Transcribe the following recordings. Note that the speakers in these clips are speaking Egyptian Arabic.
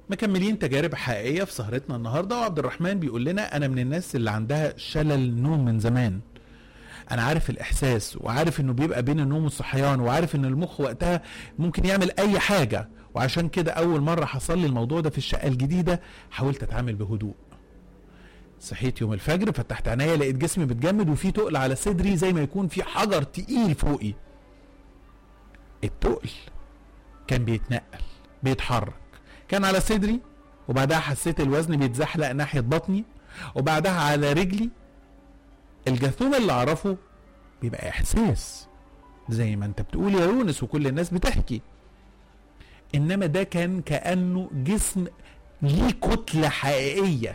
مكملين تجارب حقيقيه في سهرتنا النهارده وعبد الرحمن بيقول لنا انا من الناس اللي عندها شلل نوم من زمان انا عارف الاحساس وعارف انه بيبقى بين النوم والصحيان وعارف ان المخ وقتها ممكن يعمل اي حاجه وعشان كده اول مره حصل لي الموضوع ده في الشقه الجديده حاولت اتعامل بهدوء صحيت يوم الفجر فتحت عينيا لقيت جسمي بتجمد وفي تقل على صدري زي ما يكون في حجر تقيل فوقي التقل كان بيتنقل بيتحرك كان على صدري وبعدها حسيت الوزن بيتزحلق ناحية بطني وبعدها على رجلي الجاثوم اللي اعرفه بيبقى احساس زي ما انت بتقول يا يونس وكل الناس بتحكي انما ده كان كانه جسم ليه كتله حقيقيه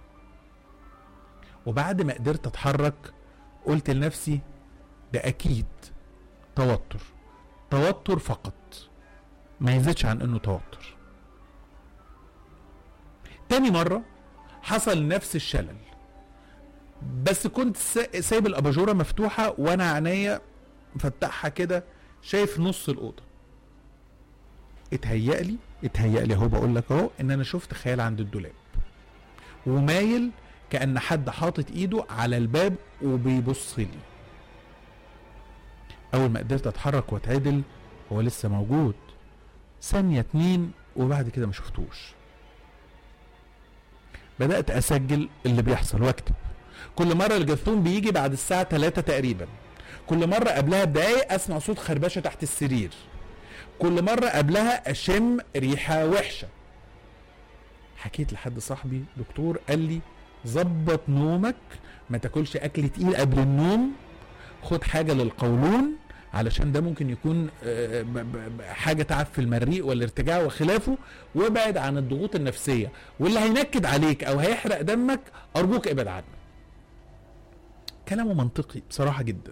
وبعد ما قدرت اتحرك قلت لنفسي ده اكيد توتر توتر فقط ما يزيدش عن انه توتر تاني مرة حصل نفس الشلل بس كنت سا- سايب الاباجوره مفتوحه وانا عينيا مفتحها كده شايف نص الاوضه اتهيألي اتهيألي اهو بقول لك اهو ان انا شفت خيال عند الدولاب ومايل كأن حد حاطط ايده على الباب وبيبص لي اول ما قدرت اتحرك واتعدل هو لسه موجود ثانية اتنين وبعد كده ما شفتوش بدأت أسجل اللي بيحصل وأكتب كل مرة الجاثوم بيجي بعد الساعة 3 تقريبا كل مرة قبلها بدقايق أسمع صوت خربشة تحت السرير كل مرة قبلها أشم ريحة وحشة حكيت لحد صاحبي دكتور قال لي ظبط نومك ما تاكلش أكل تقيل قبل النوم خد حاجة للقولون علشان ده ممكن يكون آه، ب- ب- ب- حاجه تعب في المريء والارتجاع وخلافه وابعد عن الضغوط النفسيه واللي هينكد عليك او هيحرق دمك ارجوك ابعد عنه كلامه منطقي بصراحه جدا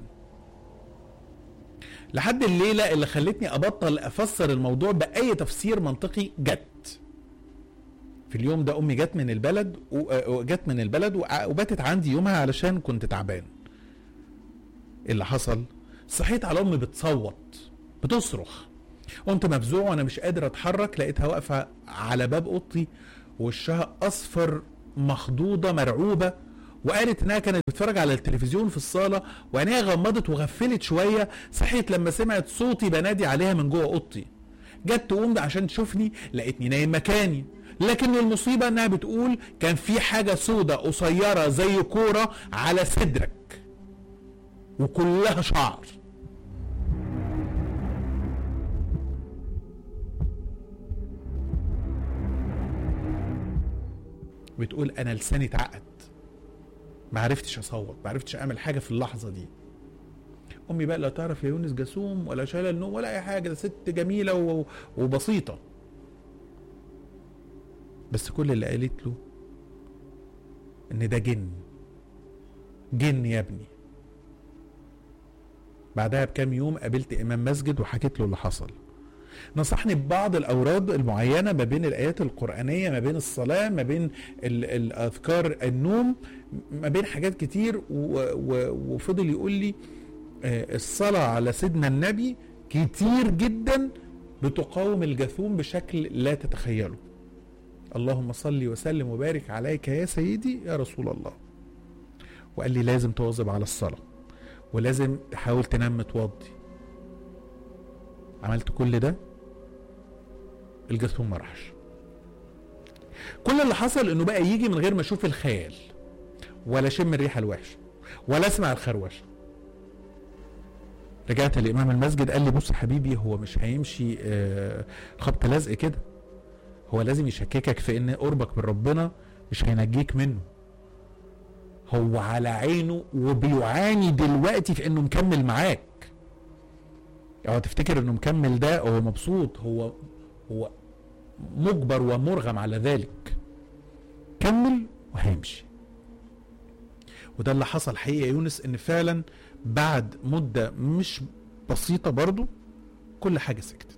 لحد الليله اللي خلتني ابطل افسر الموضوع باي تفسير منطقي جت في اليوم ده امي جت من البلد و- آه، وجت من البلد وع- وباتت عندي يومها علشان كنت تعبان اللي حصل صحيت على امي بتصوت بتصرخ قمت مفزوع وانا مش قادر اتحرك لقيتها واقفه على باب اوضتي وشها اصفر مخضوضه مرعوبه وقالت انها كانت بتتفرج على التلفزيون في الصاله وعينيها غمضت وغفلت شويه صحيت لما سمعت صوتي بنادي عليها من جوه اوضتي جت تقوم عشان تشوفني لقيتني نايم مكاني لكن المصيبه انها بتقول كان في حاجه سودة قصيره زي كوره على صدرك وكلها شعر بتقول انا لساني اتعقد ما عرفتش اصوت ما عرفتش اعمل حاجه في اللحظه دي امي بقى لا تعرف يا يونس جاسوم ولا شلل نوم ولا اي حاجه ده ست جميله و... وبسيطه بس كل اللي قالت له ان ده جن جن يا ابني بعدها بكام يوم قابلت امام مسجد وحكيت له اللي حصل نصحني ببعض الاوراد المعينه ما بين الايات القرانيه ما بين الصلاه ما بين ال- الاذكار النوم ما بين حاجات كتير و- و- وفضل يقول لي آه، الصلاه على سيدنا النبي كتير جدا بتقاوم الجاثوم بشكل لا تتخيله اللهم صل وسلم وبارك عليك يا سيدي يا رسول الله وقال لي لازم تواظب على الصلاه ولازم تحاول تنام متوضي عملت كل ده الجاثوم ما راحش كل اللي حصل انه بقى يجي من غير ما اشوف الخيال ولا اشم الريحه الوحشه ولا اسمع الخروشه رجعت لامام المسجد قال لي بص حبيبي هو مش هيمشي آه، خبط لزق كده هو لازم يشككك في ان قربك من ربنا مش هينجيك منه هو على عينه وبيعاني دلوقتي في انه مكمل معاك اوعى تفتكر انه مكمل ده هو مبسوط هو هو مجبر ومرغم على ذلك كمل وهيمشي وده اللي حصل حقيقة يا يونس ان فعلا بعد مدة مش بسيطة برضو كل حاجة سكتت